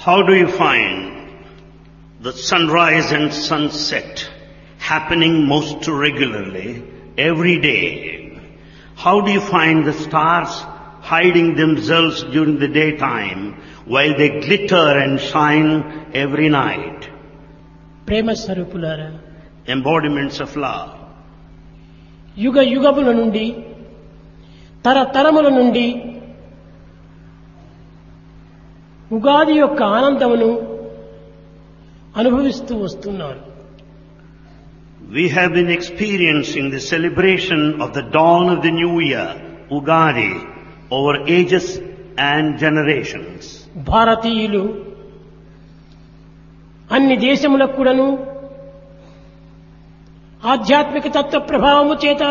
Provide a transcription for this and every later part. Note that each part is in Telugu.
How do you find the sunrise and sunset happening most regularly every day? How do you find the stars hiding themselves during the daytime while they glitter and shine every night? ప్రేమ స్వరూపులారా Embodiments of love. యుగ యుగముల నుండి తరతరముల నుండి ఉగాది యొక్క ఆనందమును అనుభవిస్తూ వస్తున్నారు We have been experiencing the celebration of the dawn of the new year, Ugadi, over ages and generations. భారతీయులు అన్ని దేశములకు కూడాను ఆధ్యాత్మిక తత్వ ప్రభావము చేత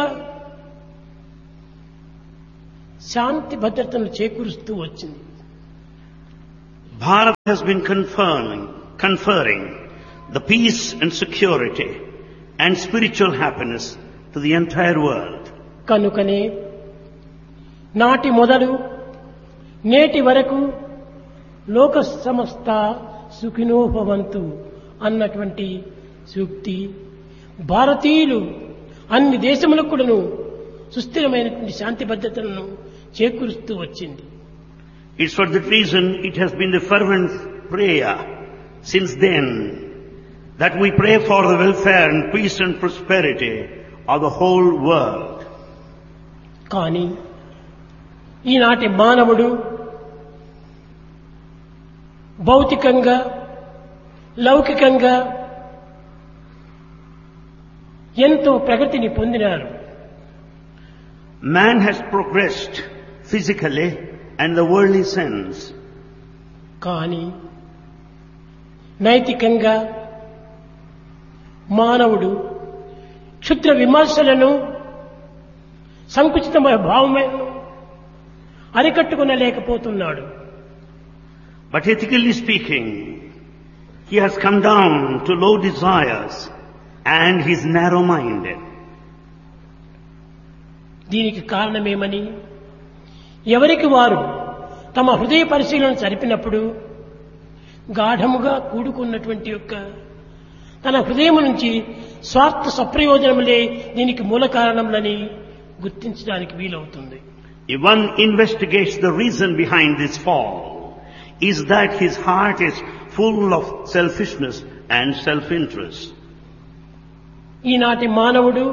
శాంతి భద్రతను చేకూరుస్తూ వచ్చింది Bharat has been conferring, conferring the peace and security and spiritual happiness to the entire world. కనుకనే నాటి మొదలు నేటి వరకు లోక సమస్త సుఖినోభవంతు అన్నటువంటి సూక్తి భారతీయులు అన్ని దేశములకు కూడాను సుస్థిరమైనటువంటి శాంతి భద్రతలను చేకూరుస్తూ వచ్చింది It's for that reason it has been the fervent prayer since then that we pray for the welfare and peace and prosperity of the whole world. కానీ ఈనాటి మానవుడు భౌతికంగా లౌకికంగా ఎంతో ప్రగతిని పొందినారు Man has progressed physically and the worldly sense. కానీ నైతికంగా మానవుడు క్షుద్ర విమర్శలను సంకుచితమైన భావములను అరికట్టుకునలేకపోతున్నాడు But ethically speaking, he has come down to low desires and he's narrow-minded. దీనికి కారణమేమని ఎవరికి వారు తమ హృదయ పరిశీలన జరిపినప్పుడు గాఢముగా కూడుకున్నటువంటి యొక్క తన హృదయం నుంచి స్వార్థ సప్రయోజనములే దీనికి మూల కారణములని గుర్తించడానికి వీలవుతుంది If one investigates the reason behind this fall, is that his heart is full of selfishness and self-interest. ఈనాటి మానవుడు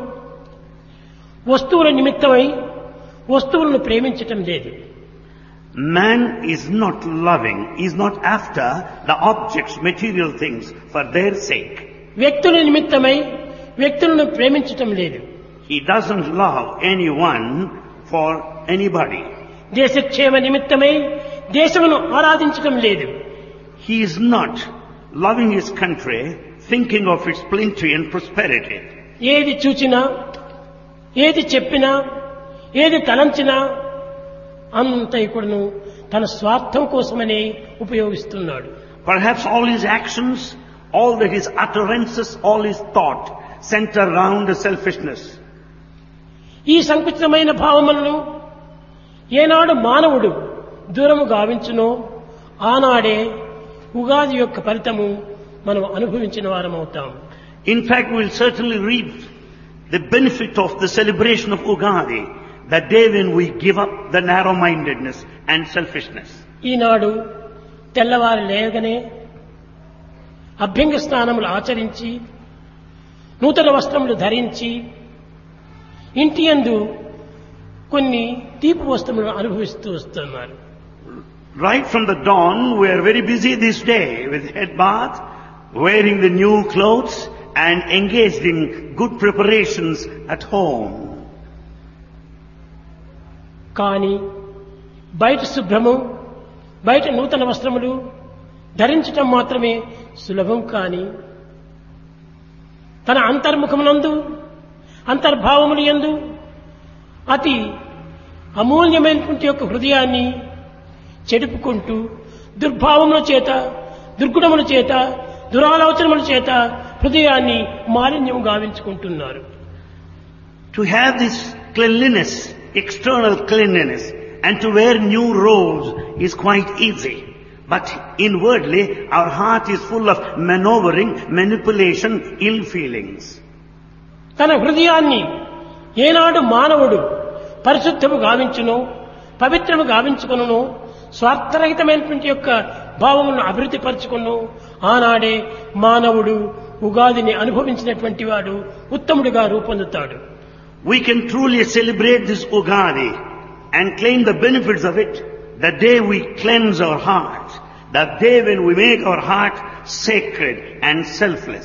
వస్తువుల నిమిత్తమై వస్తువులను ప్రేమించటం లేదు Man is not loving, is not after the objects, material things for their sake. వ్యక్తుల నిమిత్తమై వ్యక్తులను ప్రేమించటం లేదు He doesn't love anyone for anybody. దేశక్షేమ నిమిత్తమై దేశమును ఆరాధించటం లేదు He is not loving his country, thinking of its plenty and prosperity. ఏది చూచినా ఏది చెప్పినా ఏది తలంచినా అంత ఇక్కడను తన స్వార్థం కోసమనే ఉపయోగిస్తున్నాడు Perhaps all his actions, all that his utterances, all his thought center around the selfishness. ఈ సంకుచితమైన భావములను ఏనాడు మానవుడు దూరము గావించునో ఆనాడే ఉగాది యొక్క ఫలితము మనం అనుభవించిన వారమవుతాం In fact, we will certainly reap the benefit of the celebration of Ugadi, that day when we give up the narrow-mindedness and selfishness. ఈనాడు తెల్లవారి లేగనే అభ్యంగ స్నానములు ఆచరించి నూతన వస్త్రములు ధరించి ఇంటి యందు కొన్ని తీపి వస్తువులను అనుభవిస్తూ వస్తున్నారు Right from the dawn, we are very busy this day with head bath, wearing the new clothes and engaged in good preparations at home. కానీ బయట శుభ్రము బయట నూతన వస్త్రములు ధరించటం మాత్రమే సులభం కాని తన అంతర్ముఖమునందు అంతర్భావములు యందు అతి అమూల్యమైనటువంటి యొక్క హృదయాన్ని చెడుపుకుంటూ దుర్భావముల చేత దుర్గుణముల చేత దురాలోచనముల చేత హృదయాన్ని మాలిన్యం గావించుకుంటున్నారు To have this cleanliness, external cleanliness, and to wear new robes is quite easy. But inwardly, our heart is full of maneuvering, manipulation, ill feelings. తన హృదయాన్ని ఏనాడు మానవుడు పరిశుద్ధము గావించును పవిత్రము గావించుకును స్వార్థరహితమైనటువంటి యొక్క భావములను అభివృద్ధి పరచుకును ఆనాడే మానవుడు ఉగాదిని అనుభవించినటువంటి వాడు ఉత్తముడిగా రూపొందుతాడు We can truly celebrate this Ugadi and claim the benefits of it the day we cleanse our hearts, the day when we make our heart sacred and selfless.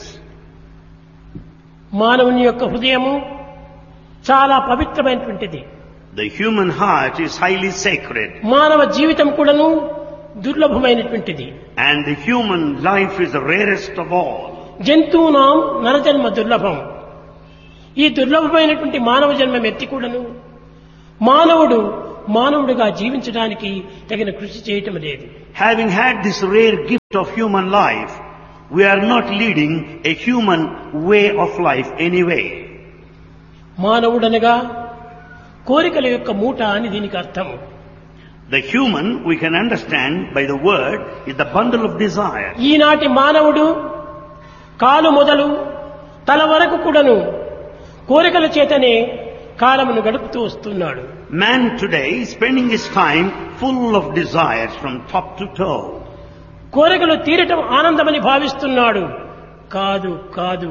మానవుని యొక్క హృదయము చాలా పవిత్రమైనటువంటిది The human heart is highly sacred మానవ జీవితం కూడాను దుర్లభమైనటువంటిది and the human life is the rarest of all. జంతువునాం నరజన్మ దుర్లభం ఈ దుర్లభమైనటువంటి మానవ జన్మం ఎత్తి కూడాను మానవుడు మానవుడిగా జీవించడానికి తగిన కృషి చేయటం లేదు Having had this rare gift of human life, we are not leading a human way of life anyway. మానవుడనగా కోరికల యొక్క మూట అని దీనికి అర్థము The human, we can understand by the word, is the bundle of desire. ఈనాటి మానవుడు కాలు మొదలు తల వరకు కూడాను కోరికల చేతనే కాలమును గడుపుతూ వస్తున్నాడు Man today is spending his time full of desires from top to toe. కోరికలు తీరటం ఆనందమని భావిస్తున్నాడు కాదు కాదు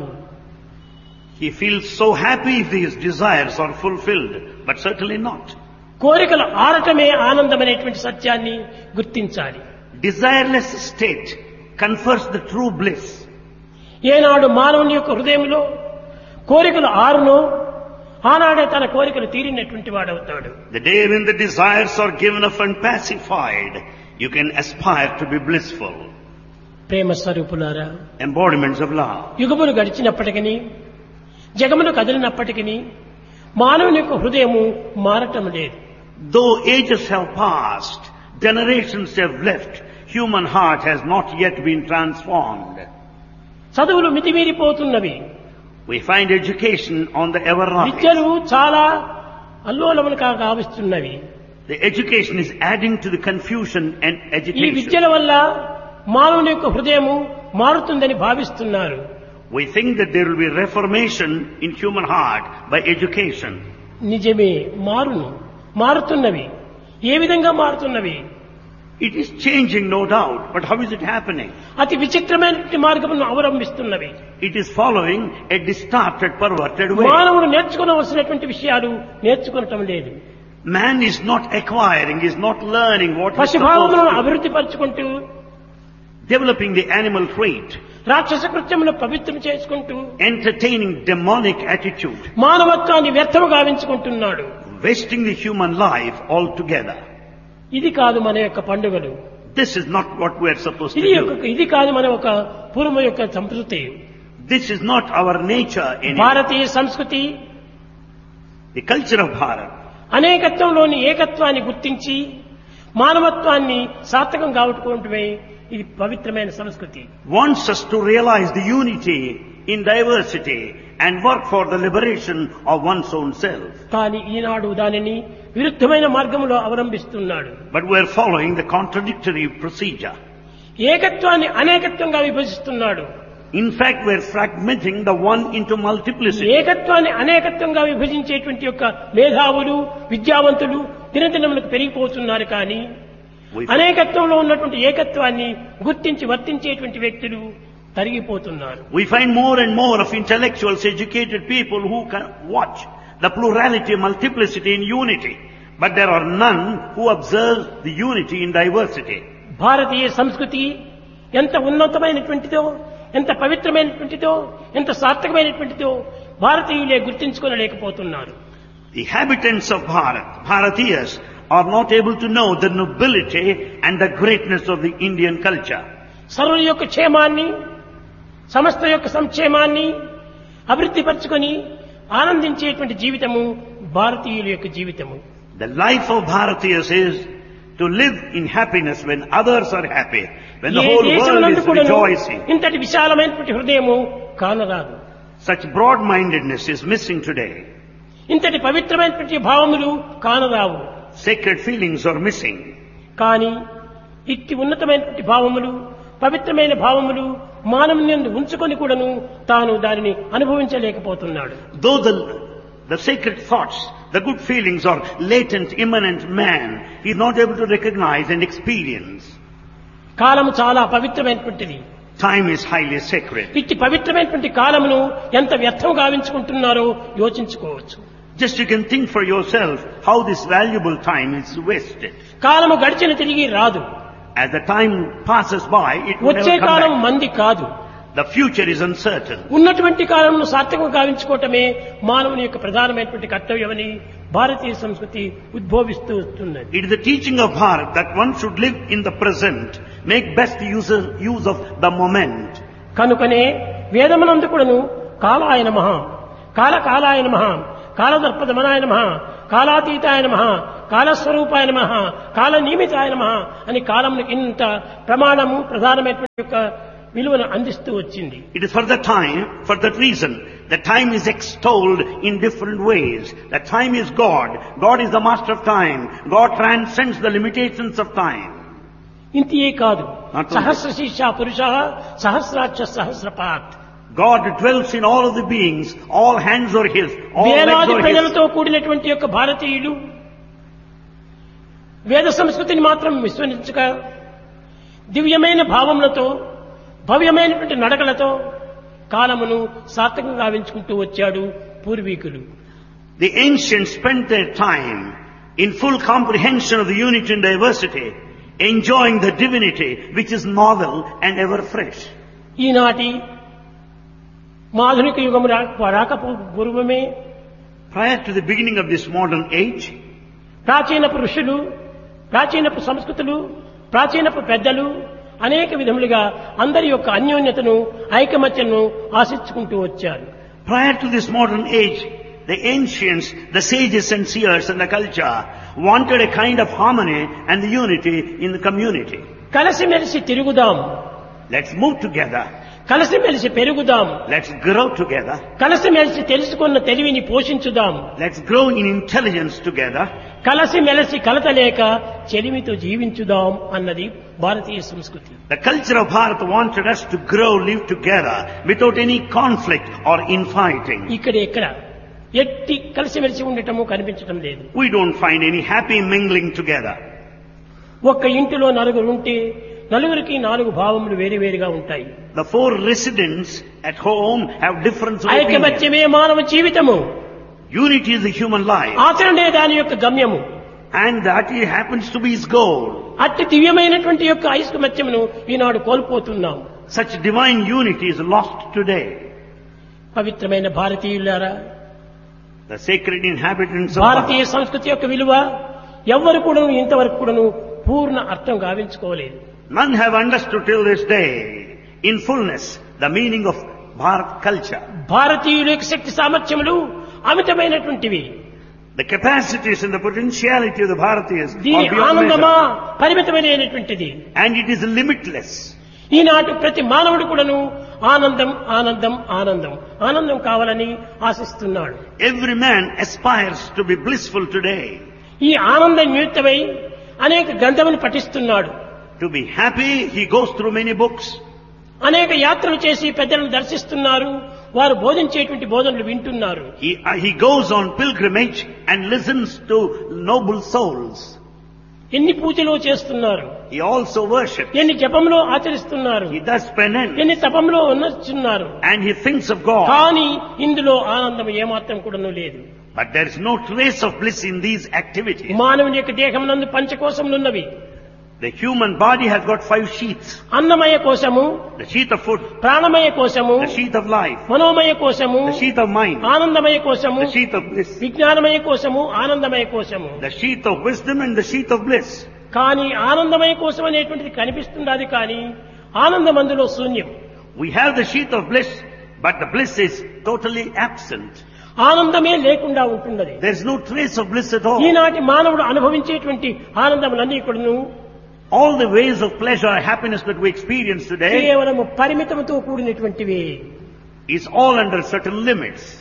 He feels so happy if his desires are fulfilled, but certainly not. కోరికలు ఆరటమే ఆనందమనేటువంటి సత్యాన్ని గుర్తించాలి Desireless state confers the true bliss. ఏనాడు మానవుని యొక్క హృదయంలో కోరికలు ఆరునో ఆనాడే తన కోరికలు తీరినటువంటి వాడవుతాడు The day when the desires are given up and pacified, you can aspire to be blissful. ప్రేమ స్వరూపులారా Embodiments of love. యుగములు గడిచినప్పటికీ జగములు కదిలినప్పటికీ మానవుని యొక్క హృదయము మారటం లేదు Though ages have passed, generations have left, human heart has not yet been transformed. చదువులు మితిమీరిపోతున్నవి We find education on the ever rise. విద్యలు చాలా అల్లోలములుగా గావిస్తున్నవి The education is adding to the confusion and ఈ agitation. విద్యల వల్ల మానవుని యొక్క హృదయము మారుతుందని భావిస్తున్నారు We think that there will be reformation in human heart by education. నిజమే మారును మారుతున్నవి ఏ విధంగా మారుతున్నవి It is changing, no doubt, but how is it happening? అతి విచిత్రమైనటువంటి మార్గమును అవలంబిస్తున్నవి It is following a distorted, perverted way. మానవుడు నేర్చుకోవలసినటువంటి విషయాలు నేర్చుకోవటం లేదు Man is not acquiring, is not learning what he's పశుభావములను supposed to. అభివృద్ధి పరుచుకుంటూ Developing the animal trait, రాక్షస కృత్యమును పవిత్రం చేసుకుంటూ entertaining demonic attitude, మానవత్వాన్ని వ్యర్థము గావించుకుంటున్నాడు wasting the human life altogether. ఇది కాదు మన యొక్క పండుగలు This is not what we are supposed to ఇది యొక్క do. ఇది కాదు మన ఒక పూర్వ యొక్క సంస్కృతి This is not our nature in భారతీయ సంస్కృతి the culture of Bharat. అనేకత్వంలోని ఏకత్వాన్ని గుర్తించి మానవత్వాన్ని సార్థకం కావటమే ఇది పవిత్రమైన సంస్కృతి wants us to realize the unity in diversity and work for the liberation of one's own self. కానీ ఈనాడు దానిని విరుద్ధమైన మార్గంలో అవలంబిస్తున్నాడు But we're following the contradictory procedure. ఏకత్వాన్ని అనేకత్వంగా విభజిస్తున్నాడు In fact, we're fragmenting the one into multiplicity. ఏకత్వాన్ని అనేకత్వంగా విభజించేటువంటి యొక్క మేధావులు విద్యావంతులు దినదినములకు పెరిగిపోతున్నారు కానీ We, అనేకత్వంలో ఉన్నటువంటి ఏకత్వాన్ని గుర్తించి వర్తించేటువంటి వ్యక్తులు తరిగిపోతున్నారు we find more and more of intellectuals, educated people who can watch the plurality, multiplicity in unity. But there are none who observe the unity in diversity. భారతీయ సంస్కృతి ఎంత ఉన్నతమైనటువంటిదో ఎంత పవిత్రమైనటువంటిదో ఎంత సార్థకమైనటువంటిదో భారతీయులే గుర్తించుకోలేకపోతున్నారు The habitants of Bharat, Bharatiyas, are not able to know the nobility and the greatness of the Indian culture. సర్వుల యొక్క క్షేమాన్ని సమస్త యొక్క సంక్షేమాన్ని అభివృద్ధి పరచుకొని ఆనందించేటువంటి జీవితము భారతీయుల యొక్క జీవితము The life of Bharatiyas is to live in happiness when others are happy, when the A whole world దేశమునందు is కూడాను rejoicing. ఇంతటి విశాలమైనటువంటి హృదయము కానరాదు Such broad-mindedness is missing today. ఇంతటి పవిత్రమైనటువంటి భావములు కానరావు Sacred feelings are missing. కానీ ఇట్టి ఉన్నతమైనటువంటి భావములు పవిత్రమైన భావములు మానవుని ఉంచుకొని కూడాను తాను దానిని అనుభవించలేకపోతున్నాడు Though the, the sacred thoughts, the good feelings are latent, immanent man, he is not able to recognize and experience. కాలము చాలా పవిత్రమైనటువంటిది Time is highly sacred. ఇట్టి పవిత్రమైనటువంటి కాలమును ఎంత వ్యర్థం గావించుకుంటున్నారో యోచించుకోవచ్చు Just you can think for yourself how this valuable time is wasted. కాలము గడిచిన తిరిగి రాదు As the time passes by, it will వచ్చే never కాలం come back. మంది కాదు The future is uncertain. ఉన్నటువంటి కాలంలో సార్థకం గావించుకోవటమే మానవుని యొక్క ప్రధానమైనటువంటి కర్తవ్యమని భారతీయ సంస్కృతి ఉద్భవిస్తూ వస్తున్నది It is the teaching of Bharat that one should live in the present, make best use, use of the moment. కనుకనే వేదమునందు కూడాను కాలాయ నమ కాల కాలాయ నమ కాలదర్పదమనాయ నమ కాలాతీతాయ నమ కాలస్వరూపాయ నమ కాల నియమితాయ నమ అని కాలమునికి ఇంత ప్రమాణము ప్రధానమైనటువంటి యొక్క విలువను అందిస్తూ వచ్చింది It is for the time, for that reason, the time is extolled in different ways. The time is God. God is the master of time. God transcends the limitations of time. ఇంతియే కాదు Not only- సహస్ర శీర్ష పురుష సహస్రాక్ష సహస్రపాత్ God dwells in all of the beings. All hands are His. All legs వేలాది are His. ప్రజలతో కూడినటువంటి యొక్క భారతీయులు వేద సంస్కృతిని మాత్రం విస్మరించక దివ్యమైన భావములతో భవ్యమైనటువంటి నడకలతో కాలమును సార్థకంగా గావించుకుంటూ వచ్చాడు పూర్వీకులు The ancients spent their time in full comprehension of the unity and diversity, enjoying the divinity which is novel and ever fresh. ఈనాటి ఆధునిక యుగము రా- రాక పూర్వమే Prior to the beginning of this modern age, ప్రాచీనపు ఋషులు ప్రాచీనపు సంస్కృతులు ప్రాచీనపు పెద్దలు అనేక విధములుగా అందరి యొక్క అన్యోన్యతను ఐకమత్యను ఆశించుకుంటూ వచ్చారు prior to this modern age, the ancients, the sages and seers and the culture wanted a kind of harmony and the unity in the community. కలిసిమెలిసి తిరుగుదాం Let's move together. కలిసిమెలిసి పెరుగుదాం Let's grow together. కలిసిమెలిసి తెలుసుకున్న తెలివిని పోషించుదాం Let's grow in intelligence together. కలిసిమెలిసి కలతలేక చెలిమితో జీవించుదాం అన్నది భారతీయ సంస్కృతి The culture of Bharat wanted us to grow, live together without any conflict or infighting. ఇక్కడ ఎక్కడ ఎట్టి కలిసిమెలిసి ఉండటము కనిపించటం లేదు We don't find any happy mingling together. ఒక్క ఇంటిలో నలుగురు ఉంటే నలుగురికి నాలుగు భావములు వేరువేరుగా ఉంటాయి The four residents at home have different opinions. ఐకమత్యమే మానవ జీవితము Unity is the human life. ఆచరణే దాని యొక్క గమ్యము And that it happens to be his goal. అట్టి దివ్యమైనటువంటి యొక్క ఐకమత్యమును ఈనాడు కోల్పోతున్నాం Such divine unity is lost today. పవిత్రమైన భారతీయులారా The sacred inhabitants of Bharatiya Bharat. సంస్కృతి యొక్క విలువ ఎవ్వరు కూడాను ఇంతవరకు కూడాను పూర్ణ అర్థం గావించుకోలేదు None have understood till this day in fullness the meaning of Bharat culture. భారతీయుల యొక్క శక్తి సామర్థ్యములు అమితమైనటువంటివి The capacities and the potentiality of the Bharatiyas దీని are beyond ఆనందమా measure. పరిమితమైనటువంటిది And it is limitless. ఈనాటి ప్రతి మానవుడు కూడాను ఆనందం ఆనందం ఆనందం ఆనందం కావాలని ఆశిస్తున్నాడు Every man aspires to be blissful today. ఈ ఆనంద నిమిత్తమై అనేక గ్రంథములు పఠిస్తున్నాడు To be happy, he goes through many books. అనేక యాత్రలు చేసి పెద్దలను దర్శిస్తున్నారు వారు బోధించేటువంటి బోధనలు వింటున్నారు He, uh, he goes on pilgrimage and listens to noble souls. ఎన్ని పూజలు చేస్తున్నారు He also worships. ఎన్ని జపంలో ఆచరిస్తున్నారు He does penance. ఎన్ని తపంలో ఉన్నట్టున్నారు And he thinks of God. కానీ ఇందులో ఆనందం ఏమాత్రం కూడాను లేదు But there is no trace of bliss in these activities. మానవుని యొక్క దేహం నందు పంచకోశములున్నవి The human body has got five sheaths. అన్నమయ కోశము The sheath of food, ప్రాణమయ కోశము the sheath of life, మనోమయ కోశము the sheath of mind, ఆనందమయ కోశము the sheath of bliss, విజ్ఞానమయ కోశము ఆనందమయ కోశము the sheath of wisdom and the sheath of bliss. కానీ ఆనందమయ కోశం అనేటువంటిది కనిపిస్తున్నది కానీ ఆనందం అందులో శూన్యం We have the sheath of bliss, but the bliss is totally absent. ఆనందమే లేకుండా ఉంటున్నది There is no trace of bliss at all. ఈనాటి మానవుడు అనుభవించేటువంటి ఆనందములన్నీ కూడాను All the ways of pleasure, happiness that we experience today కేవలము పరిమితముతో కూడినటువంటివి is all under certain limits.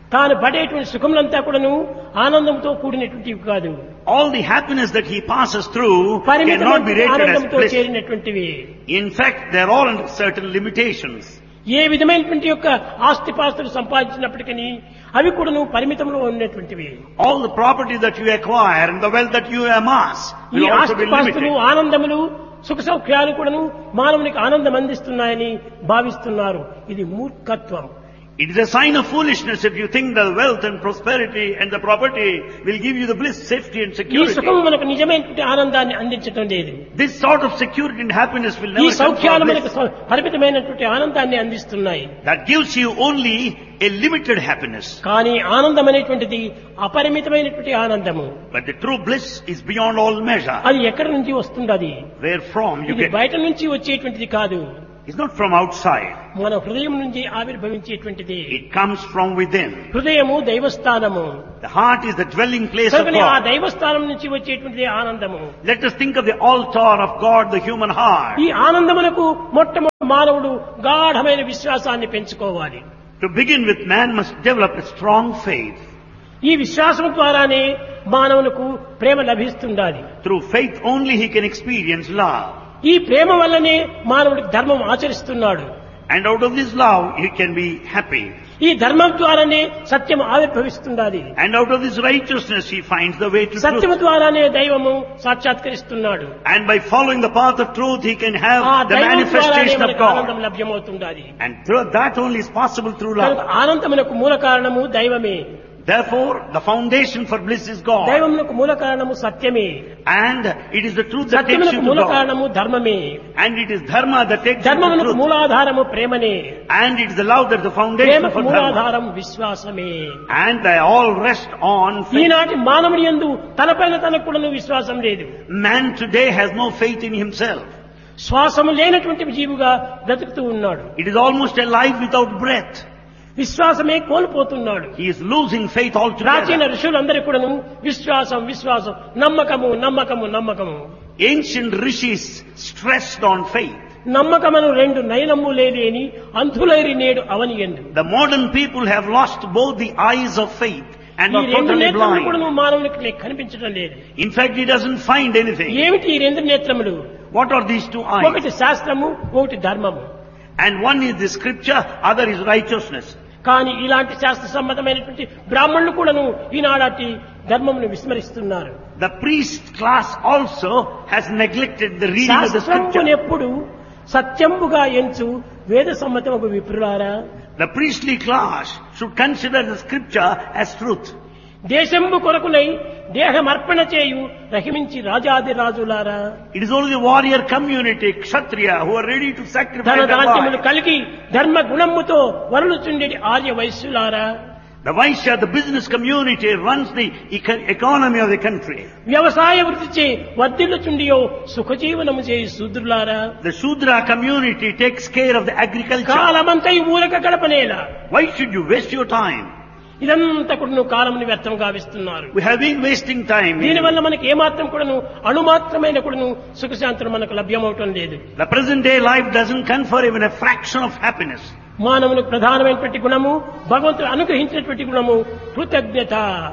తాను పడేటువంటి సుఖములంతా కూడాను ఆనందంతో కూడినటువంటివి కాదు All the happiness that he passes through cannot be పరిమితమైన rated as ఆనందంతో bliss. చేరినటువంటివి In fact, they're all under certain limitations. ఏ విధమైనటువంటి యొక్క ఆస్తిపాస్తులు సంపాదించినప్పటికీ అవి కూడాను పరిమితంలో ఉన్నటువంటివి All the property that you acquire and the wealth that you amass ఈ will also be ఆస్తిపాస్తులు limited. ఆనందములు సుఖ సౌఖ్యాలు కూడాను మానవునికి ఆనందం అందిస్తున్నాయని భావిస్తున్నారు ఇది మూర్ఖత్వం It is a sign of foolishness if you think the wealth and prosperity and the property will give you the bliss, safety and ఈ security. సుఖం మనకు నిజమైనటువంటి ఆనందాన్ని అందించడం లేదు This sort of security and happiness will ఈ never come సౌఖ్యాలు from మనకు bliss. స- పరిమితమైనటువంటి ఆనందాన్ని అందిస్తున్నాయి That gives you only a limited happiness. కానీ ఆనందం అనేటువంటిది అపరిమితమైనటువంటి ఆనందము But the true bliss is beyond all measure. అది ఎక్కడి నుంచి వస్తుండది Where from you ఇది get బయట నుంచి వచ్చేటువంటిది కాదు It's not from outside. మన హృదయం నుంచి ఆవిర్భవించేటువంటిది It comes from within. హృదయము దైవస్థానము The heart is the dwelling place of కనుకనే ఆ God. దైవస్థానం నుంచి వచ్చేటువంటిది ఆనందము Let us think of the altar of God, the human heart. ఈ ఆనందమునకు మొట్టమొదటి మానవుడు గాఢమైన విశ్వాసాన్ని పెంచుకోవాలి To begin with, man must develop a strong faith. ఈ విశ్వాసం ద్వారానే మానవులకు ప్రేమ లభిస్తుండాలి Through faith only he can experience love. ఈ ప్రేమ వల్లనే మానవుడికి ధర్మం ఆచరిస్తున్నాడు And out of this love, he can be happy. ఈ ధర్మం ద్వారానే సత్యం ఆవిర్భవిస్తుండాలి And out of this righteousness, he finds the way to సత్యము truth. ద్వారానే దైవము సాక్షాత్కరిస్తున్నాడు And by following the path of truth, he can have ఆ the దైవం ద్వారానే manifestation of మనకు ఆనందం God. లభ్యమవుతుండాలి And through that only is possible through కనుక love. ఆనందమునకు మూల కారణము దైవమే Therefore, the foundation for bliss is God. దైవమునకు మూల కారణము సత్యమే And it is the truth that takes you సత్యమునకు to మూల God. కారణము ధర్మమే And it is dharma that takes you to ధర్మమునకు truth. మూలాధారము ప్రేమనే And it is the love that is the foundation ప్రేమకు for dharma. మూలాధారం విశ్వాసమే And they all rest on faith. ఈనాటి మానవుని యందు తనపైన తనకు కూడా విశ్వాసం లేదు Man today has no faith in himself. శ్వాసము లేనటువంటి జీవుగా బ్రతుకుతూ ఉన్నాడు It is almost a life without breath. విశ్వాసమే కోల్పోతున్నాడు He is losing faith ప్రాచీన altogether. ఋషులందరూ కూడాను విశ్వాసం విశ్వాసం నమ్మకము నమ్మకము నమ్మకము Ancient rishis stressed on faith. నమ్మకమను రెండు నయనమ్ము లేని అంధులైరి నేడు అవని ఎందు The modern people have lost both the eyes of faith and ఈ are రెండు totally నేత్రములు కూడా blind. మానవునికి లే- కనిపించడం లేదు In fact, he doesn't find anything. ఏమిటి ఈ రెండు నేత్రములు What are these two eyes? ఒకటి శాస్త్రము ఒకటి ధర్మము And one is the scripture, other is righteousness. కానీ ఇలాంటి శాస్త్ర సంబంధమైనటువంటి బ్రాహ్మణులు కూడాను ఈనాడాటి ధర్మమును విస్మరిస్తున్నారు The priest class also has neglected the reading of the శాస్త్రమును scripture. ఎప్పుడు సత్యంబుగా ఎంచు వేద సమ్మతము విప్రులారా The priestly class should consider the scripture as truth. దేశంబు కొరకునై దేహమర్పణ చేయు రహిమించి రాజాది రాజులారా It is only the warrior community, kshatriya, who are ready to ధన sacrifice their దాంత్యములు life. కలిగి ధర్మ గుణముతో వరలుచుండేటి Arya వైశ్యులారా The Vaishya, the business community, runs the eco- economy of the country. వ్యవసాయ వృత్తిచే వర్ధిల్లుచుండియో సుఖజీవనము చేయు శూద్రులారా The Shudra community takes care of the agriculture. కాలమంతా ఈ ఊరక గడపనేలా Why should you waste your time? ఇదంతా కూడా నువ్వు కాలముని వ్యర్థం గావిస్తున్నారు We have been wasting time. దీనివల్ల మనకి ఏమాత్రం కూడాను అణుమాత్రమైన కూడాను సుఖశాంతులు మనకు లభ్యమవటం లేదు The present day life doesn't confer even a fraction of happiness. మానవునికి ప్రధానమైనటువంటి గుణము భగవంతుడు అనుగ్రహించినటువంటి గుణము కృతజ్ఞత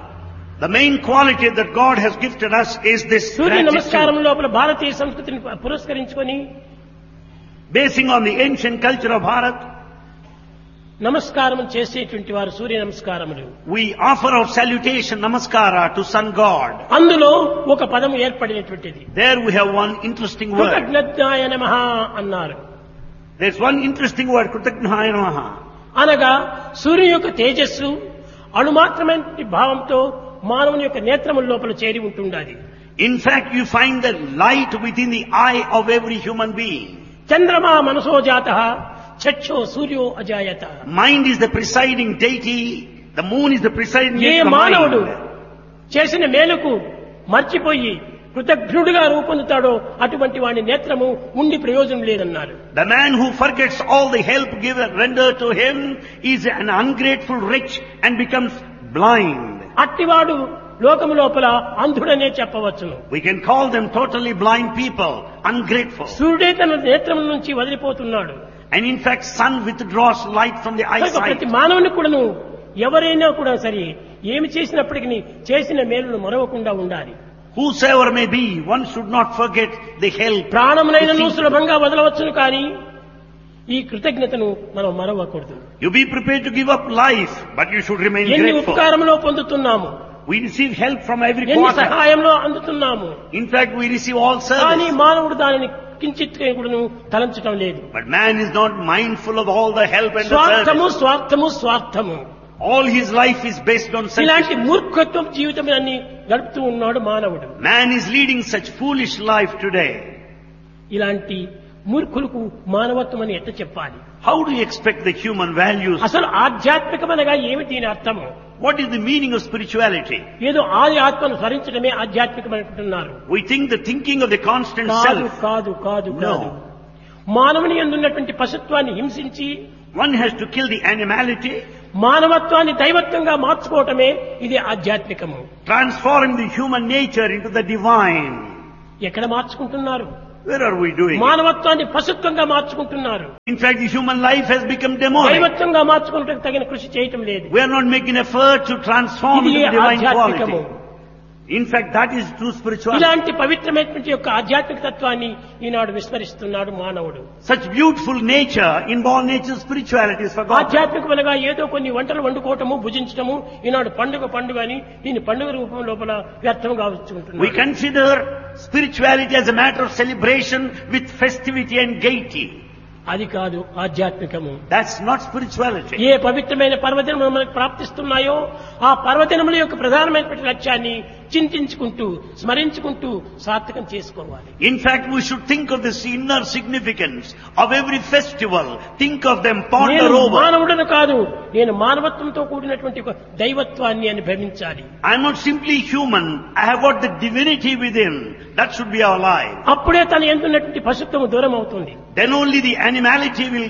The main quality that God has gifted us is this Surya gratitude. నమస్కారం లోపల భారతీయ సంస్కృతిని పురస్కరించుకొని Basing on the ancient culture of Bharat, నమస్కారం చేసేటువంటి వారు సూర్య నమస్కారములు we offer our salutation, namaskara, to Sun God. అందులో ఒక పదం ఏర్పడినటువంటిది There we have one interesting word. కృతజ్ఞాయ నమ అన్నారు There's one interesting word, Kritaghnaya Namaha. అనగా సూర్యుని యొక్క తేజస్సు అణుమాత్రమైన భావంతో మానవుని యొక్క నేత్రముల లోపల చేరి ఉంటుండాలి In fact, you find the light within the eye of every human being. చంద్రమా మనసో జాత చక్షో సూర్యో అజాయత Mind is the presiding deity. The moon is the presiding A deity of the మానవుడు mind. చేసిన మేలుకు మర్చిపోయి కృతజ్ఞుడిగా రూపొందుతాడో అటువంటి వాడి నేత్రము ఉండి ప్రయోజనం లేదన్నారు The man who forgets all the help given, rendered to him is an ungrateful rich and becomes blind. అట్టివాడు లోకము లోపల అంధుడనే చెప్పవచ్చును We can call them totally blind people, ungrateful. సూర్యుడే తన నేత్రముల నుంచి వదిలిపోతున్నాడు And in fact, sun withdraws light from the కనుక eyesight. ప్రతి మానవుని కూడాను ఎవరైనా కూడా సరే ఏమి చేసినప్పటికీ చేసిన మేలును మరవకుండా ఉండాలి Whosoever may be, one should not forget the help. ప్రాణమునైనను సులభంగా వదలవచ్చును కానీ ఈ కృతజ్ఞతను మనం మరవకూడదు You be prepared to give up life, but you should remain ఎన్ని grateful. ఉపకారంలో పొందుతున్నాము We receive help from every ఎన్ని quarter. సహాయంలో అందుతున్నాము In fact, we receive all కానీ service. మానవుడు దానిని కించిత్ కూడాను తలంచడం లేదు But man is not mindful of all the help and the స్వార్థము service. స్వార్థము స్వార్థము All his life is based on ఇలాంటి selfishness. మూర్ఖత్వం జీవితాన్ని గడుపుతూ ఉన్నాడు మానవుడు Man is leading such foolish life today. ఇలాంటి మూర్ఖులకు మానవత్వం అని ఎట్ట చెప్పాలి How do you expect the human values? అసలు ఆధ్యాత్మికమనగా ఏమి దీని అర్థము What is the meaning of spirituality? ఏదో ఆది ఆత్మను స్మరించడమే ఆధ్యాత్మికమంటున్నారు We think the thinking of the constant కాదు self. కాదు కాదు No. కాదు మానవుని ఎందున్నటువంటి పశుత్వాన్ని హింసించి One has to kill the animality, మానవత్వాన్ని దైవత్వంగా మార్చుకోవటమే ఇది ఆధ్యాత్మికము transform the human nature into the divine. ఎక్కడ మార్చుకుంటున్నారు Where are we doing? it? మానవత్వాన్ని పశుత్వంగా మార్చుకుంటున్నారు In fact, the human life has become demonic. దైవత్వంగా మార్చుకుంటే తగిన కృషి చేయటం లేదు We are not making effort to transform ఇది into divine ఆధ్యాత్మికము quality. In fact, that is true spirituality. ఇలాంటి పవిత్రమైనటువంటి యొక్క ఆధ్యాత్మిక తత్వాన్ని ఈనాడు విస్మరిస్తున్నాడు మానవుడు Such beautiful nature, inborn nature spirituality is forgotten. ఆధ్యాత్మికములుగా ఏదో కొన్ని వంటలు వండుకోవటము భుజించటము ఈనాడు పండుగ పండుగ అని దీని పండుగ రూపం లోపల వ్యర్థం We కావచ్చుకుంటున్నాడు consider spirituality as a matter of celebration with festivity and gaiety. అది కాదు ఆధ్యాత్మికము That's not spirituality. ఏ పవిత్రమైన పర్వదినములు మనకు ప్రాప్తిస్తున్నాయో ఆ పర్వదినముల యొక్క ప్రధానమైనటువంటి లక్ష్యాన్ని చింతించుకుంటూ స్మరించుకుంటూ సార్థకం చేసుకోవాలి In fact, we should think of this inner significance of every festival. Think of them, ponder నేను over. మానవుడను కాదు నేను మానవత్వంతో కూడినటువంటి ఒక దైవత్వాన్ని అని భ్రమించాలి I'm not simply human. I have got the divinity within. That should be our life. అప్పుడే తన ఎందున్నటువంటి పశుత్వము దూరం అవుతుంది Then only the animality will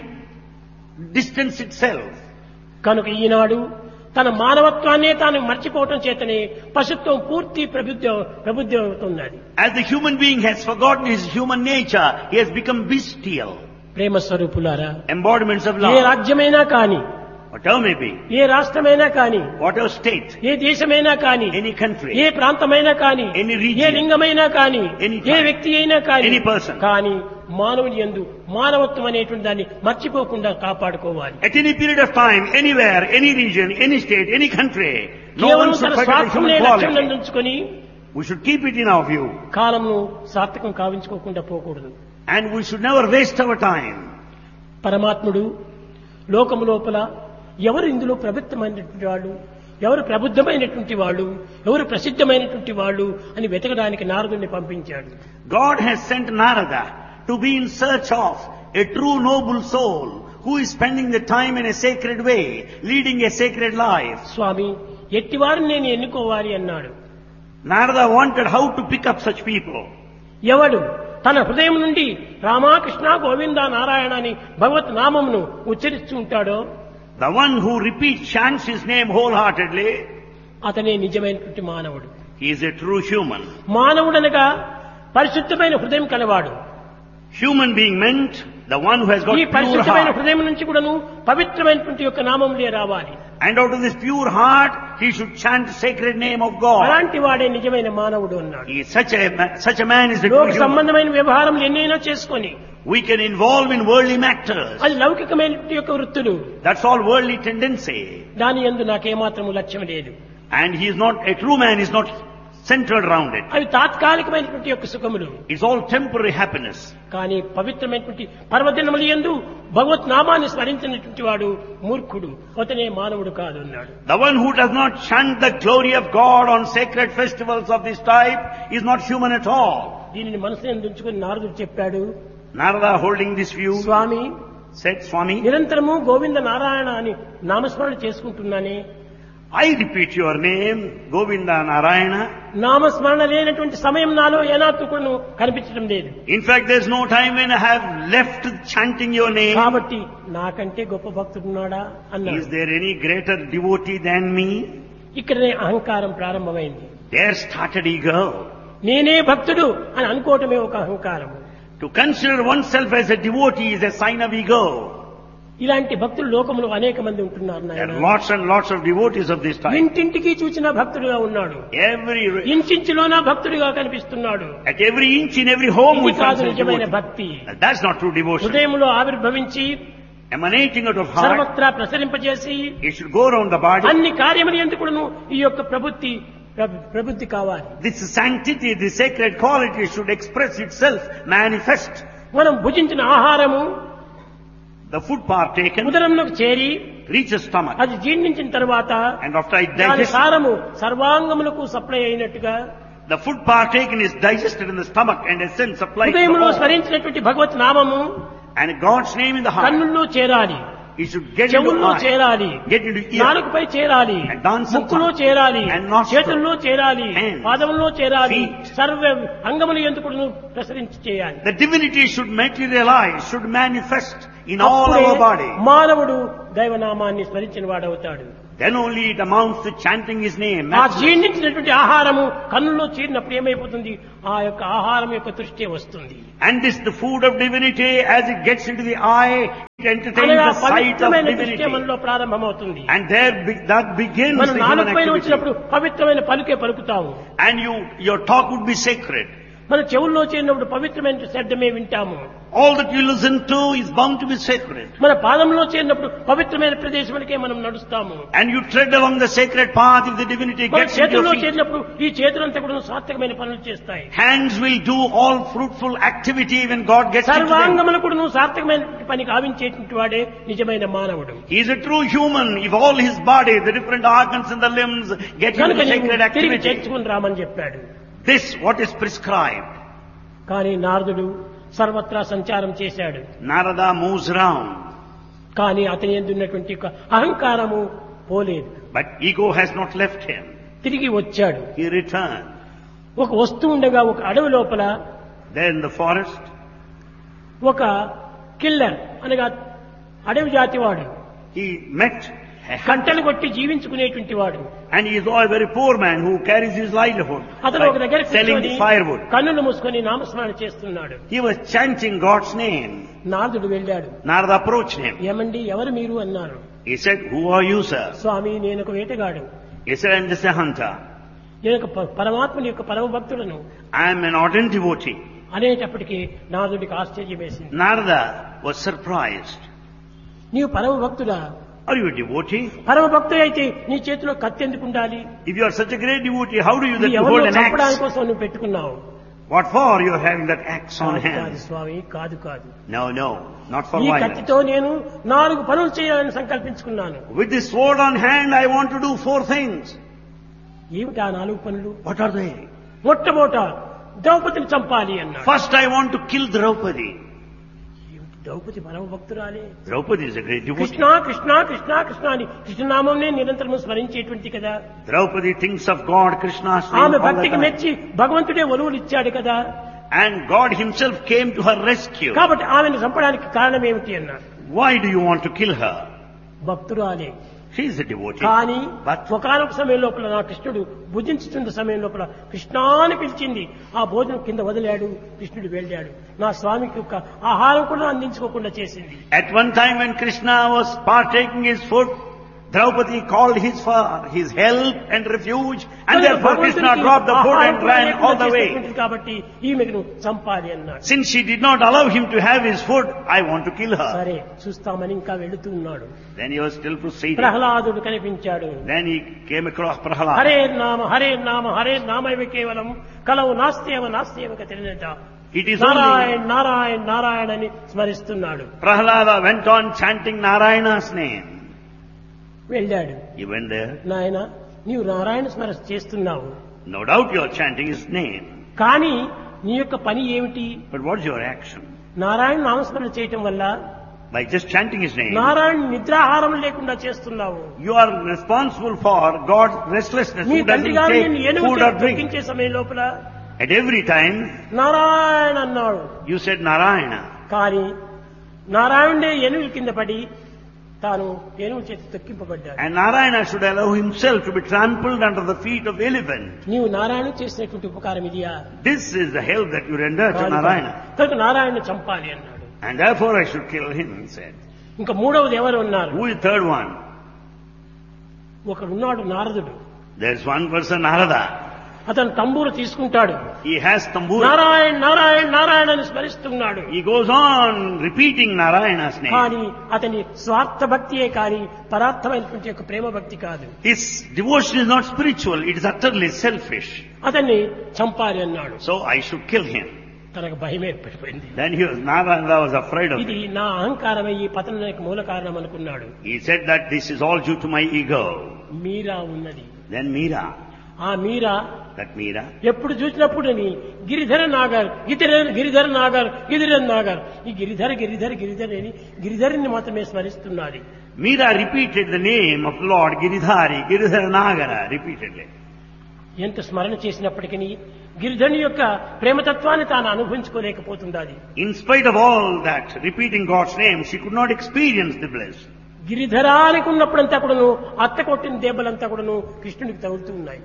distance itself. కనుక ఈనాడు తన మానవత్వాన్నే తాను మర్చిపోవటం చేతనే పశుత్వం పూర్తి ప్రబుద్ధ ప్రబుద్ధి అవుతున్నది As the human being has forgotten his human nature, he has become bestial. ప్రేమ స్వరూపులారా Embodiments of ఏ love. రాజ్యమైనా కాని Whatever may be. ఏ రాష్ట్రమైనా కాని Whatever state. ఏ దేశమైనా కాని Any country. ఏ ప్రాంతమైనా కాని Any region. ఏ లింగమైనా కాని Any ఏ tribe. వ్యక్తి అయినా కాని Any person. కానీ మానవుని యందు మానవత్వం అనేటువంటి దాన్ని మర్చిపోకుండా కాపాడుకోవాలి At any period of time, anywhere, any region, any state, any country, no కేవలం one should తన forget the స్వార్థంనే human లక్ష్యం quality. ఉంచుకొని We should keep it in our view. కాలంను సార్థకం కావించుకోకుండా పోకూడదు And we should never waste our time. పరమాత్ముడు లోకము లోపల ఎవరు ఇందులో ప్రబుద్ధమైనటువంటి వాళ్ళు ఎవరు ప్రబుద్ధమైనటువంటి వాళ్ళు ఎవరు ప్రసిద్ధమైనటువంటి వాళ్ళు అని వెతకడానికి నారదుని పంపించాడు God has sent Narada to be in search of a true noble soul who is spending the time in a sacred way, leading a sacred life. స్వామి ఎట్టివారిని నేను ఎన్నుకోవాలి అన్నాడు Narada wanted how to pick up such people. ఎవడు తన హృదయం నుండి రామాకృష్ణ గోవింద నారాయణ అని భగవత్ నామమును ఉచ్చరిస్తూ ఉంటాడో The one who repeats, chants his name wholeheartedly, అతనే నిజమైనటువంటి మానవుడు he is a true human. మానవుడనగా పరిశుద్ధమైన హృదయం కలవాడు Human being meant the one who has got ఈ pure పరిశుద్ధమైన heart. హృదయం నుంచి కూడాను పవిత్రమైనటువంటి యొక్క నామములే రావాలి And out of this pure heart, he should chant sacred name of God. అలాంటి వాడే నిజమైన మానవుడు అన్నాడు He is such a, ma- such a man is a true లోక human. సంబంధమైన వ్యవహారములు ఎన్నైనా చేసుకొని We can involve in worldly matters. అది లౌకికమైనటువంటి యొక్క వృత్తులు That's all worldly tendency. దాని ఎందు నాకేమాత్రము లక్ష్యం లేదు And he is not, a true man is not centered around it. అవి తాత్కాలికమైనటువంటి యొక్క సుఖములు It's all temporary happiness. కానీ పవిత్రమైనటువంటి పర్వదినములు ఎందు భగవత్ నామాన్ని స్మరించినటువంటి వాడు మూర్ఖుడు అతనే మానవుడు కాదు అన్నాడు The one who does not chant the glory of God on sacred festivals of this type is not human at all. దీనిని మనసుని ఎందుకుని నారదుడు చెప్పాడు Narada holding this view Swamy said, Swami, నిరంతరము గోవింద నారాయణ అని నామస్మరణ చేసుకుంటున్నానే I repeat your name, Govinda Narayana. నామస్మరణ లేనటువంటి సమయం నాలో ఏనాత్తు కూడా కనిపించడం లేదు In fact, there's no time when I have left chanting your name. కాబట్టి నాకంటే గొప్ప భక్తుడున్నాడా Is అన్నాడు there any greater devotee than me? ఇక్కడనే అహంకారం ప్రారంభమైంది There started ego. నేనే భక్తుడు అని అనుకోవటమే ఒక అహంకారం To consider oneself as a devotee is a sign of ego. ఇలాంటి భక్తులు లోకములో అనేక మంది ఉంటున్నారు There నాయన are lots and lots of devotees of this type. ఇంటింటికి చూసిన భక్తుడిగా ఉన్నాడు Every, ఇంచించులోన భక్తుడిగా కనిపిస్తున్నాడు at every inch in every home ఇది we కాదు find నిజమైన devotee. భక్తి That's not true devotion. హృదయంలో ఆవిర్భవించి Emanating out of heart, సర్వత్రా ప్రసరింపజేసి it should go around the body. అన్ని కార్యములు ఎందుకును ఈ యొక్క ప్రబుద్ధి ప్ర- ప్రబుద్ధి కావాలి This sanctity, this sacred quality should express itself, manifest. మనం భుజించిన ఆహారము The food partaken ఉదరంలోకి చేరి reaches stomach. అది జీర్ణించిన తర్వాత And after it దాని digests, సారము సర్వాంగములకు సప్లై అయినట్టుగా the food partaken is digested in the stomach and essence supplied to the హృదయంలో whole. స్మరించినటువంటి భగవత్ నామము And God's name in the heart. కన్నుల్లో చేరాలి It should get into చెవుల్లో eye, చేరాలి get into ear, నాలుగుపై చేరాలి And dance ముక్కులో upon. చేరాలి And nostril. చేతుల్లో చేరాలి Hands. పాదముల్లో చేరాలి Feet. సర్వ అంగములు ఎందుకు ప్రసరించి చేయాలి The divinity should materialize, should manifest in all అప్పుడే our body. మానవుడు దైవనామాన్ని స్మరించిన వాడవుతాడు Then only it amounts to chanting His name. ఆ జీర్ణించినటువంటి ఆహారము కన్నులో చేరినప్పుడు ఏమైపోతుంది ఆ యొక్క ఆహారం యొక్క దృష్టి వస్తుంది And this, the food of divinity, as it gets into the eye, it entertains అనగా the sight of పవిత్రమైన దృష్టి divinity. మనలో ప్రారంభమవుతుంది And there, be, that begins మనం the human నాలుగు పైన activity. వచ్చినప్పుడు పవిత్రమైన పలుకే పలుకుతాము And you, your talk would be sacred. మన చెవుల్లో చేరినప్పుడు పవిత్రమైన శబ్దమే వింటాము All that you listen to is bound to be sacred. మన పాదంలో చేరినప్పుడు పవిత్రమైన ప్రదేశములకే మనం నడుస్తాము And you tread along the sacred path if the divinity మన gets into చేతుల్లో your feet. చేరినప్పుడు ఈ చేతులంతా కూడా సార్థకమైన పనులు చేస్తాయి Hands will do all fruitful activity when God gets into them. సర్వాంగములు కూడా నువ్వు సార్థకమైన పని గావించేటువంటి వాడే నిజమైన మానవుడు He is a true human if all his body, the different organs and the limbs get into కనుక the నీవు sacred తిరిగి activity. చేర్చుకుని రామని చెప్పాడు This, what is prescribed. కానీ నారదుడు సర్వత్రా సంచారం చేశాడు Narada moves around, కానీ అతని ఎందు ఉన్నటువంటి ఒక అహంకారము పోలేదు but ego has not left him. తిరిగి వచ్చాడు He returned. ఒక వస్తువు ఉండగా ఒక అడవి లోపల There in the forest, ఒక కిల్లర్ అనగా అడవి జాతి వాడు he met a hunter. కంటలు కొట్టి జీవించుకునేటువంటి వాడు And he is a very poor man who carries his livelihood అతను ఒక by దగ్గర selling కూర్చొని firewood. కన్నులు మూసుకొని నామస్మరణ చేస్తున్నాడు He was chanting God's name. నారదుడు వెళ్ళాడు Narada approached him. ఏమండి ఎవరు మీరు అన్నారు He said, Who are you, sir? స్వామి నేను ఒక వేటగాడు He said, I'm just a hunter. నేను ఒక ప- పరమాత్ముని యొక్క పరమ భక్తులను I am an ardent devotee. అనేటప్పటికీ నారదుడికి ఆశ్చర్యం వేసింది Narada was surprised. నీవు పరమ భక్తుడా Are you a devotee? పరమ భక్తుడు అయితే నీ చేతిలో కత్తి ఎందుకు ఉండాలి If you are such a great devotee, how do you that నీ you ఎవరినో hold an చంపడానికి axe? కోసం నువ్వు పెట్టుకున్నావు What for you are having that axe on కాదు, కాదు hand? స్వామి కాదు కాదు No, no, not for ఈ violence. కత్తితో నేను నాలుగు పనులు చేయాలని సంకల్పించుకున్నాను With this sword on hand, I want to do four things. ఏమిటి ఆ నాలుగు పనులు What are they? మొట్టమొదట ద్రౌపదిని చంపాలి అన్నాడు First, I want to kill Draupadi. ఏమిటి ద్రౌపది పరమ భక్తురాలే Draupadi is a great devotee. Krishna Krishna Krishna Krishna అని కృష్ణనామంనే నిరంతరం స్మరించేటువంటి కదా Draupadi thinks of God, Krishna's name ఆమె all the భక్తికి time. మెచ్చి భగవంతుడే ఒలువులు ఇచ్చాడు కదా And God himself came to her rescue. కాబట్టి ఆమెను చంపడానికి కారణం ఏమిటి అన్నాడు Why do you want to kill her? భక్తురాలే She is a devotee. కానీ But ఒకనొక సమయం లోపల నా కృష్ణుడు భుజించుతున్న సమయం లోపల కృష్ణ అని పిలిచింది ఆ భోజనం కింద వదిలాడు కృష్ణుడు వెళ్ళాడు నా స్వామికి ఒక ఆహారం కూడా అందించుకోకుండా చేసింది At one time when Krishna was partaking his food, Draupadi called his for his help and refuge, and therefore Krishna భగవంతుడికి dropped the food ఆహారం and కూడా ran లేకుండా all the way. చేసినటువంటిది కాబట్టి ఈమెను చంపాలి అన్నాడు Since she did not allow him to have his food, I want to kill her. సరే చూస్తామని ఇంకా వెళుతూ ఉన్నాడు Then he was still proceeding. ప్రహ్లాదుడు కనిపించాడు Then he came across Prahlad. Hare నామ హరే నామ హరే నామైవ కేవలం కలవు నాస్త్యవ నాస్త్యవ తెలియట It is only Narayan Narayan Narayana అని స్మరిస్తున్నాడు Prahlada went on chanting Narayana's name. వెళ్ళాడు He went there. నాయన నీవు నారాయణ స్మర చేస్తున్నావు No doubt you are chanting his name. కానీ నీ యొక్క పని ఏమిటి But what's your action? Narayana నామస్మరణ చేయటం వల్ల By just chanting his name, Narayana నిద్రాహారం లేకుండా చేస్తున్నావు you are responsible for God's restlessness. నీ Who తండ్రి doesn't గారు నిన్ను take ఏనుగు food or చేత drink? తొక్కించే సమయం లోపల At every time, నారాయణ అన్నాడు you said Narayana. కానీ నారాయణుడే ఏనుగుల కింద పడి తాను ఏనుగు చేతి తొక్కింపబడ్డాడు And Narayana should allow himself to be trampled under the feet of elephant. నీవు నారాయణ చేసినటువంటి ఉపకారం ఇదియా This is the help that you render to కాదు, Narayana. కాదు. కనుక నారాయణ చంపాలి అన్నాడు And therefore I should kill him, he said. ఇంకా మూడవది ఎవరు ఉన్నారు Who is third one? ఒకడున్నాడు నారదుడు There's one person, Narada. అతను తంబూరు తీసుకుంటాడు He has tambura. Narayan Narayan Narayana అని స్మరిస్తున్నాడు He goes on repeating Narayana's name. కానీ అతని స్వార్థ భక్తియే కానీ పరార్థమైనటువంటి యొక్క ప్రేమ భక్తి కాదు His devotion is not spiritual, it is utterly selfish. అతన్ని చంపాలి అన్నాడు So I should kill him. తనకు భయం ఏర్పడిపోయింది Then he was, Narada was afraid of ఇది it. నా అహంకారమే ఈ పతనానికి మూల కారణం అనుకున్నాడు He said that this is all due to my ego. మీరా ఉన్నది Then Meera, ఆ మీరా that Meera, ఎప్పుడు చూసినప్పుడు గిరిధర నాగర్ గిరిధర గిరిధర నాగర్ గిరిధర నాగర్ ఈ గిరిధర గిరిధర గిరిధర అని గిరిధరిని మాత్రమే స్మరిస్తున్నది Meera repeated the name of Lord Giridhari, Giridhara Nagara, repeatedly. ఎంత స్మరణ చేసినప్పటికీ గిరిధరుని యొక్క ప్రేమతత్వాన్ని తాను అనుభవించుకోలేకపోతుంది In spite of all that, repeating God's name, she could not experience the bliss. గిరిధరానికి ఉన్నప్పుడంతా కూడాను అత్త కొట్టిన దెబ్బలంతా కూడాను కృష్ణునికి తగులుతూ ఉన్నాయి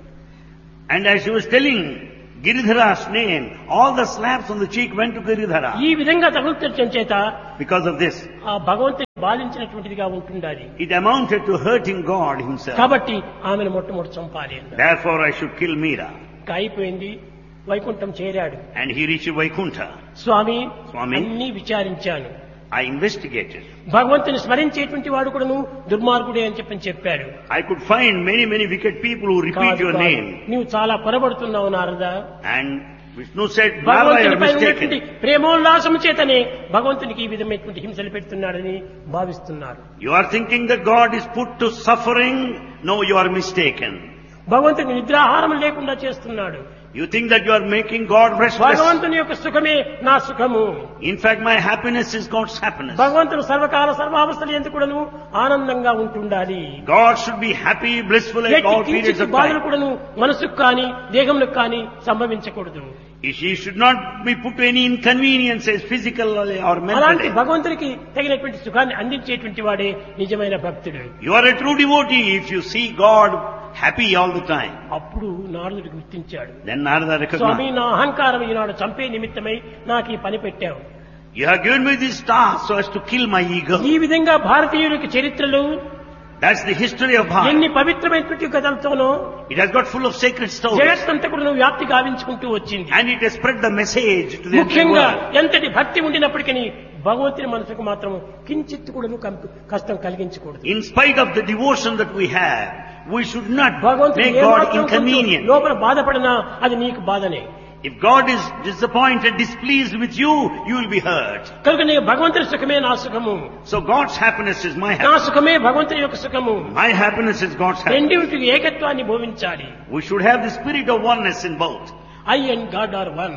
And as she was telling Giridhara's name, all the slaps on the cheek went to Giridhara. ఈ విధంగా తగులుతుండటం చేత Because of this, ఆ భగవంతుని బాధించినటువంటిదిగా ఉంటుండాలి it amounted to hurting God himself. కాబట్టి ఆమెను మొట్టమొదటి చంపాలి అన్నారు Therefore I should kill Meera. ఇంకా అయిపోయింది వైకుంఠం చేరాడు And he reached Vaikuntha. స్వామి స్వామి. అన్ని విచారించాను I investigated. భగవంతుని స్మరించేటువంటి వాడు కూడాను దుర్మార్గుడే అని చెప్పని చెప్పాడు I could find many, many wicked people who repeat కాదు, your కాదు. name. నీవు చాలా పొరబడుతున్నావు నారదా And Vishnu said, Narada, you భగవంతునిపై are ఉన్నటువంటి mistaken. ప్రేమోల్లాసము చేతనే భగవంతునికి ఈ విధమైనటువంటి హింసలు పెడుతున్నాడని భావిస్తున్నారు You are thinking that God is put to suffering. No, you are mistaken. భగవంతునికి నిద్రాహారం లేకుండా చేస్తున్నాడు You think that you are making God restless. భగవంతుని యొక్క సుఖమే నా సుఖము In fact, my happiness is God's happiness. భగవంతుడు సర్వకాల సర్వావస్థలు ఎందుకు కూడాను ఆనందంగా ఉంటుండాలి God should be happy, blissful at ఎట్టి all periods కించిత్ of బాధలు time. కూడాను మనసుకు కానీ దేహంలో కానీ సంభవించకూడదు He should not be put to any inconveniences, physical or అలాంటి mentally. భగవంతునికి తగినటువంటి సుఖాన్ని అందించేటువంటి వాడే నిజమైన భక్తుడు You are a true devotee if you see God happy all the time. అప్పుడు నారదుడు గుర్తించాడు Then Narada స్వామి recognized. నా అహంకారం ఈనాడు చంపే నిమిత్తమై నాకు ఈ పని పెట్టావు You have given me this task so as to kill my ego. ఈ విధంగా భారతీయులకి చరిత్రలు That's the history of Bharat. ఎన్ని పవిత్రమైనటువంటి కథలతోనో It has got full of sacred stories. జగత్తంతా కూడా వ్యాప్తి గావించుకుంటూ వచ్చింది And it has spread the message to the entire ముఖ్యంగా world. ఎంతటి భక్తి ఉండినప్పటికీ భగవంతుని మనసుకు మాత్రం కించిత్ కూడా కష్టం కలిగించకూడదు In spite of the devotion that we have, we should not భగవంతుడు make God ఏమాత్రం కొంచెం inconvenient. లోపల బాధపడినా అది నీకు బాధనే If God is disappointed, displeased with you, you will be hurt. కనుక నీ భగవంతుని సుఖమే నా సుఖము So God's happiness is my నా happiness. సుఖమే భగవంతుని యొక్క సుఖము My happiness is God's happiness. రెండింటికి ఏకత్వాన్ని భోవించాలి We should have the spirit of oneness in both. I and God are one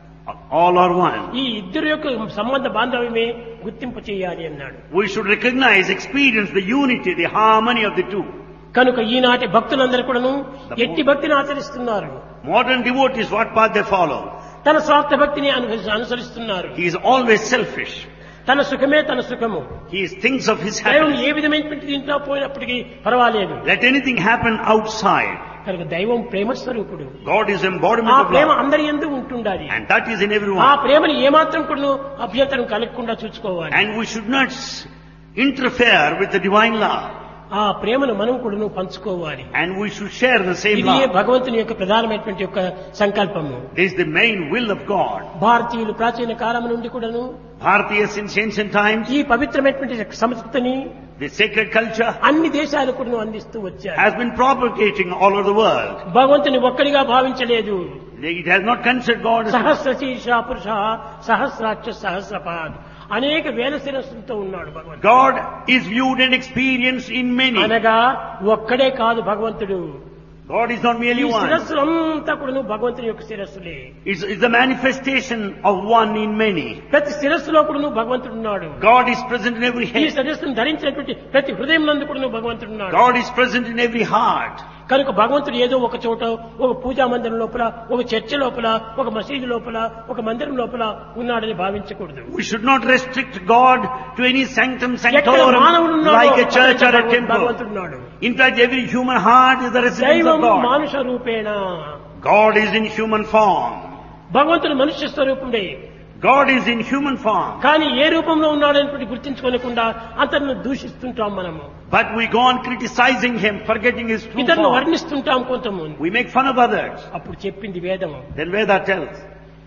All are one. ఈ ఇద్దరు యొక్క సంబంధ బాంధవ్యమే గుర్తింపు చేయాలి అన్నాడు We should recognize, experience the unity, the harmony of the two. కనుక ఈనాటి భక్తులందరూ కూడాను ఎట్టి భక్తిని ఆచరిస్తున్నారు Modern devotees, what path they follow? తన స్వార్థ భక్తిని అను- అనుసరిస్తున్నారు He is always selfish. తన సుఖమే తన సుఖము He thinks of his దైవం happiness. ఏ విధమైనటువంటి దీంట్లో పోయినప్పటికీ పర్వాలేదు Let anything happen outside. కనుక దైవం ప్రేమ స్వరూపుడు God is ఆ embodiment of ప్రేమ love. అందరి ఎందు ఉంటుండాలి And that is in ఆ everyone. ప్రేమని ఏమాత్రం కూడా అభ్యంతరం కలగకుండా చూసుకోవాలి And we should not s- interfere with the divine love. ఆ ప్రేమను మనం కూడా పంచుకోవాలి And we should share the same ఇది love. భగవంతుని యొక్క ప్రధానమైనటువంటి యొక్క సంకల్పము This is the main will of God. భారతీయులు ప్రాచీన కాలం నుండి కూడాను Bharatiya since ancient times, ఈ పవిత్రమైనటువంటి సంస్కృతిని the sacred culture అన్ని దేశాలకు కూడాను అందిస్తూ వచ్చారు has been propagating all over the world. భగవంతుని ఒక్కడిగా భావించలేదు It has not considered God as సహస్ర శీర్ష పురుష సహస్రాక్ష సహస్రపాద్ అనేక వేల శిరస్సులతో ఉన్నాడు భగవంతుడు God is viewed and experienced in many. అనగా ఒక్కడే కాదు భగవంతుడు God is not ఈ merely one. శిరస్సులు అంతా కూడా భగవంతుని యొక్క శిరస్సులే It's, it's the manifestation of one in many. ప్రతి శిరస్సులో కూడా భగవంతుడు ఉన్నాడు God is present in every ఈ head. శిరస్సును ధరించినటువంటి ప్రతి హృదయం నందు కూడా భగవంతుడు ఉన్నాడు God is present in every heart. కనుక భగవంతుడు ఏదో ఒక చోట ఒక పూజా మందిరం లోపల ఒక చర్చ లోపల ఒక మసీదు లోపల ఒక మందిరం లోపల ఉన్నాడని భావించకూడదు We should not restrict God to any sanctum ఎక్కడ మానవుడు sanctorum ఉన్నాడో like a church or అక్కడ a temple. భగవంతుడు ఉన్నాడు In fact, every human heart is the residence దైవం of God. మానుష రూపేణ God is in human form. భగవంతుడు మనుష్య స్వరూపుడే God is in human form. కానీ ఏ రూపంలో ఉన్నాడనేటువంటి గుర్తించుకోలేకుండా అతన్ని దూషిస్తుంటాం మనము But we go on criticizing him, forgetting his true ఇతరులను form. వర్ణిస్తుంటాం కొంతమంది We make fun of others. అప్పుడు చెప్పింది వేదము Then Veda tells,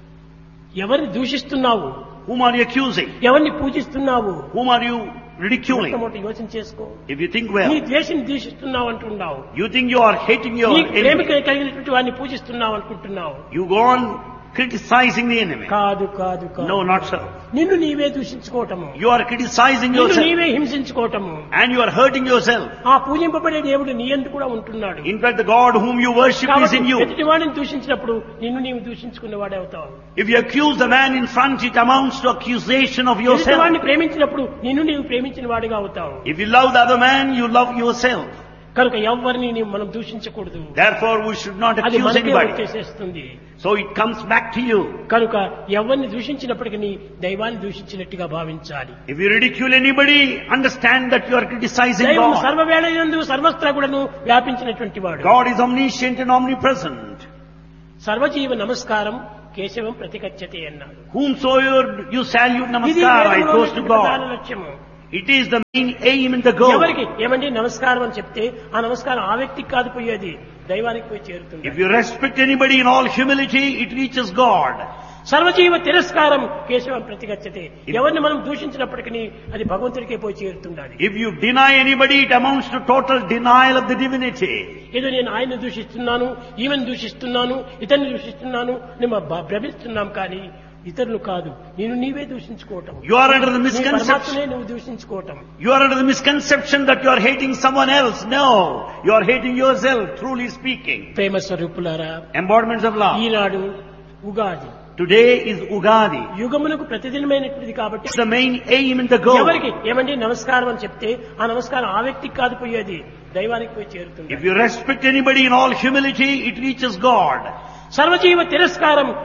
ఎవరిని దూషిస్తున్నావు whom are you accusing? ఎవరిని పూజిస్తున్నావు Whom are you ridiculing? మొట్టమొదటి యోచన చేసుకో If you think నీ well, ద్వేషం దూషిస్తున్నావు అంటున్నావు you think you are hating your నీ ప్రేమిక enemy. కలిగినటువంటి వాడిని పూజిస్తున్నావు అనుకుంటున్నావు You go on criticizing the enemy. కాదు కాదు కాదు No, not so. నిన్ను నీవే దూషించుకోవటము You are criticizing నిన్ను yourself నీవే హింసించుకోవటము and you are hurting yourself. ఆ పూజింపబడే దేవుడు నీ ఎందు కూడా ఉంటున్నాడు In fact, the God whom you worship is కాబట్టి in you. ఎదుటి వాడిని దూషించినప్పుడు నిన్ను నీవు దూషించుకున్నవాడే అవుతావు If you accuse the man in front, it amounts to accusation of ఎదుటి yourself. వాడిని ప్రేమించినప్పుడు నిన్ను నీవు ప్రేమించిన వాడిగా అవుతావు If you love the other man, you love yourself. కనుక ఎవరిని నీవు మనం దూషించకూడదు Therefore, we should not అది accuse మనకే anybody. వచ్చేసేస్తుంది So it comes back to you. కనుక ఎవరిని దూషించినప్పటికీ దైవాన్ని దూషించినట్టుగా భావించాలి If you ridicule anybody, understand that you are criticizing దైవం God. సర్వవేళ సర్వస్త్ర కూడాను వ్యాపించినటువంటి వాడు God is omniscient and omnipresent. సర్వజీవ నమస్కారం కేశవం ప్రతిగచ్చతే అన్నాడు Whomsoever you salute ఇది namaskara, it వేదంలో goes to ఉన్నటువంటి ప్రధాన God. లక్ష్యము It is the main aim in the goal. ఎవరికి ఏమండి నమస్కారం అని చెప్తే ఆ నమస్కారం ఆ వ్యక్తికి కాదు పోయేది దైవానికి పోయి చేరుతుంది If you respect anybody in all humility, it reaches God. సర్వజీవ తిరస్కారం కేశవం ప్రతిగచ్చతే ఎవరిని మనం దూషించినప్పటికీ అది భగవంతుడికే పోయి చేరుతుండాలి If you deny anybody, it amounts to total denial of the divinity. ఏదో నేను ఆయన్ని దూషిస్తున్నాను ఈమెను దూషిస్తున్నాను ఇతన్ని దూషిస్తున్నాను నేను భ- భ్రమిస్తున్నాం కానీ ఇతరులు కాదు నేను నీవే దూషించుకోవటం You are under the నీ misconception. పరమాత్మనే నువ్వు దూషించుకోవటం You are under the misconception that you are hating someone else. No, you are hating yourself, truly speaking. ప్రేమ స్వరూపులారా Embodiments of love. Eenadu Ugadi Today is Ugadi. యుగమునకు ప్రతిదినమైనటువంటిది కాబట్టి It's the main aim in the goal. ఎవరికి ఏమండి నమస్కారం అని చెప్తే ఆ నమస్కారం ఆ వ్యక్తికి కాదు పోయేది దైవానికి పోయి చేరుతుంది If you respect anybody in all humility, it reaches God. సర్వజీవ తిరస్కారం